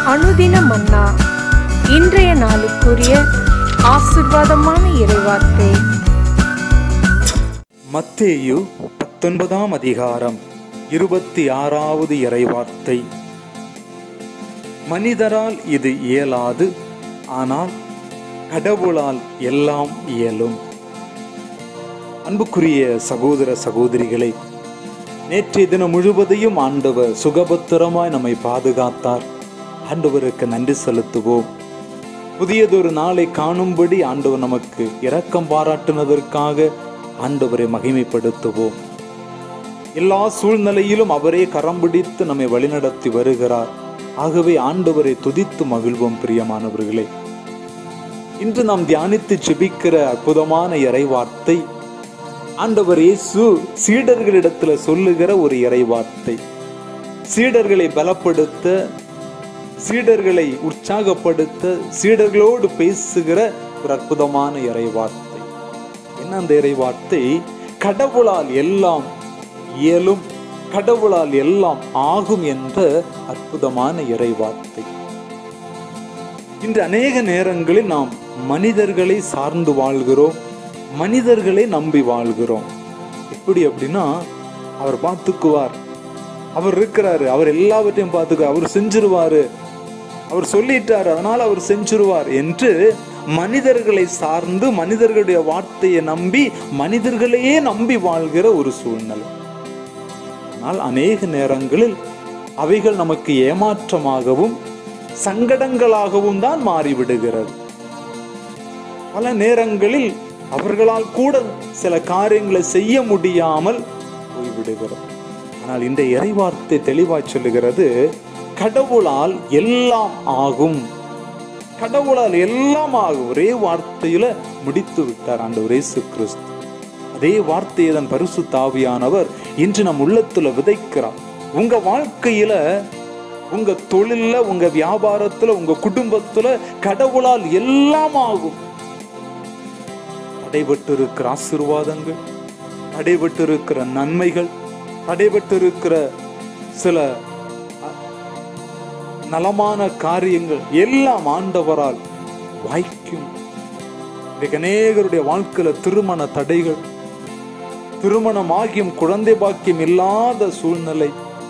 அனுதின மன்னா இன்றைய நாளுக்குரிய ஆசிர்வாதமான இறைவார்த்தை மத்தேயு பத்தொன்பதாம் அதிகாரம் இருபத்தி ஆறாவது இறைவார்த்தை மனிதரால் இது இயலாது ஆனால் கடவுளால் எல்லாம் இயலும் அன்புக்குரிய சகோதர சகோதரிகளே நேற்றைய தினம் முழுவதையும் ஆண்டவர் சுகபத்திரமாய் நம்மை பாதுகாத்தார் ஆண்டவருக்கு நன்றி செலுத்துவோம் புதியதொரு நாளை காணும்படி ஆண்டவர் நமக்கு இரக்கம் பாராட்டுனதற்காக ஆண்டவரை மகிமைப்படுத்துவோம் எல்லா சூழ்நிலையிலும் அவரே கரம் பிடித்து நம்மை வழிநடத்தி வருகிறார் ஆகவே ஆண்டவரை துதித்து மகிழ்வோம் பிரியமானவர்களே இன்று நாம் தியானித்து செபிக்கிற அற்புதமான இறைவார்த்தை ஆண்டவர் இயேசு சீடர்களிடத்துல சொல்லுகிற ஒரு இறைவார்த்தை சீடர்களை பலப்படுத்த சீடர்களை உற்சாகப்படுத்த சீடர்களோடு பேசுகிற ஒரு அற்புதமான இறைவார்த்தை என்ன அந்த இறைவார்த்தை கடவுளால் எல்லாம் இயலும் கடவுளால் எல்லாம் ஆகும் என்ற அற்புதமான இறைவார்த்தை இன்று அநேக நேரங்களில் நாம் மனிதர்களை சார்ந்து வாழ்கிறோம் மனிதர்களை நம்பி வாழ்கிறோம் எப்படி அப்படின்னா அவர் பார்த்துக்குவார் அவர் இருக்கிறாரு அவர் எல்லாவற்றையும் பார்த்துக்குவார் அவர் செஞ்சிருவாரு அவர் சொல்லிட்டாரு அதனால அவர் செஞ்சிருவார் என்று மனிதர்களை சார்ந்து மனிதர்களுடைய வார்த்தையை நம்பி மனிதர்களையே நம்பி வாழ்கிற ஒரு சூழ்நிலை ஆனால் அநேக நேரங்களில் அவைகள் நமக்கு ஏமாற்றமாகவும் சங்கடங்களாகவும் தான் மாறிவிடுகிறது பல நேரங்களில் அவர்களால் கூட சில காரியங்களை செய்ய முடியாமல் போய்விடுகிறோம் ஆனால் இந்த இறைவார்த்தை தெளிவாய் சொல்லுகிறது கடவுளால் எல்லாம் ஆகும் கடவுளால் எல்லாம் ஆகும் ஒரே வார்த்தையில முடித்து விட்டார் ஆண்டவர் இயேசு கிறிஸ்து அதே வார்த்தையை தன் பரிசு தாவியானவர் இன்று நம் உள்ளத்துல விதைக்கிறார் உங்க வாழ்க்கையில உங்க தொழில்ல உங்க வியாபாரத்துல உங்க குடும்பத்துல கடவுளால் எல்லாம் ஆகும் தடைபட்டு இருக்கிற ஆசிர்வாதங்கள் தடைபட்டு இருக்கிற நன்மைகள் தடைபட்டு இருக்கிற சில அ- நலமான காரியங்கள் எல்லாம் ஆண்டவரால் வாய்க்கும் இன்றைக்கு அநேகருடைய வாழ்க்கையில திருமண தடைகள் திருமணம் ஆகியும் குழந்தை பாக்கியம் இல்லாத சூழ்நிலை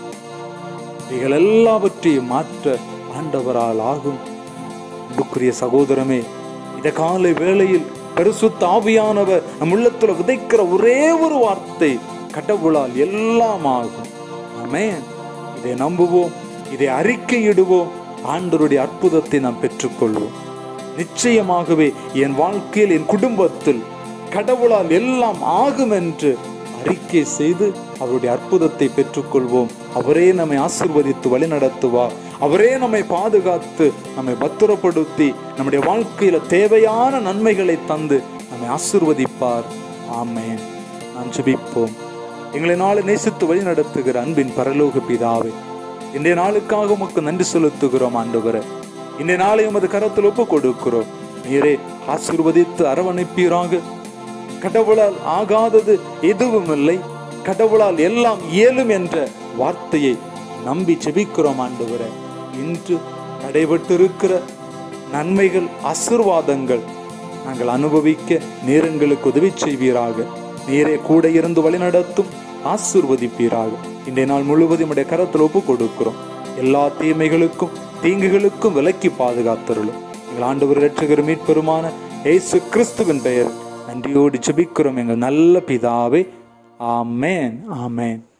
இவைகள் எல்லாவற்றையும் மாற்ற ஆண்டவரால் ஆகும் அன்புக்குரிய சகோதரமே இந்த காலை வேளையில் பரிசுத்த ஆவியானவர் நம் உள்ளத்துல விதைக்கிற ஒரே ஒரு வார்த்தை கடவுளால் எல்லாம் ஆகும் ஆமென் இதை நம்புவோம் இதை அறிக்கையிடுவோம் ஆண்டவருடைய அற்புதத்தை நாம் பெற்றுக்கொள்வோம் நிச்சயமாகவே என் வாழ்க்கையில் என் குடும்பத்தில் கடவுளால் எல்லாம் ஆகும் என்று அறிக்கை செய்து அவருடைய அற்புதத்தை பெற்றுக்கொள்வோம் அவரே நம்மை ஆசிர்வதித்து வழிநடத்துவார் அவரே நம்மை பாதுகாத்து நம்மை பத்திரப்படுத்தி நம்முடைய வாழ்க்கையில தேவையான நன்மைகளை தந்து நம்மை ஆசிர்வதிப்பார் ஆமென் நான் ஜெபிப்போம் எங்களை நாளை நேசித்து வழி நடத்துகிற அன்பின் பரலோக பிதாவே இன்றைய நாளுக்காக உமக்கு நன்றி செலுத்துகிறோம் ஆண்டவரே இன்றைய நாளை உமது கரத்தில் ஒப்பு கொடுக்கிறோம் நீரே ஆசிர்வதித்து அரவணைப்பீராக கடவுளால் ஆகாதது எதுவும் இல்லை கடவுளால் எல்லாம் இயலும் என்ற வார்த்தையை நம்பி செபிக்கிறோம் ஆண்டவரே இன்று தடைபட்டிருக்கிற நன்மைகள் ஆசிர்வாதங்கள் நாங்கள் அனுபவிக்க நேரங்களுக்கு உதவி செய்வீராக நீரே கூட இருந்து வழிநடத்தும் ஆசிர்வதிப்பீராக இன்றைய நாள் முழுவதும் உடைய கரத்தில் ஒப்பு கொடுக்கிறோம் எல்லா தீமைகளுக்கும் தீங்குகளுக்கும் விலக்கி பாதுகாத்தருளும் எங்கள் ஆண்டவர் இரட்சகர் மீட்பெருமான இயேசு கிறிஸ்துவின் பெயர் நன்றியோடு ஜெபிக்கிறோம் எங்கள் நல்ல பிதாவே ஆமென் ஆமென்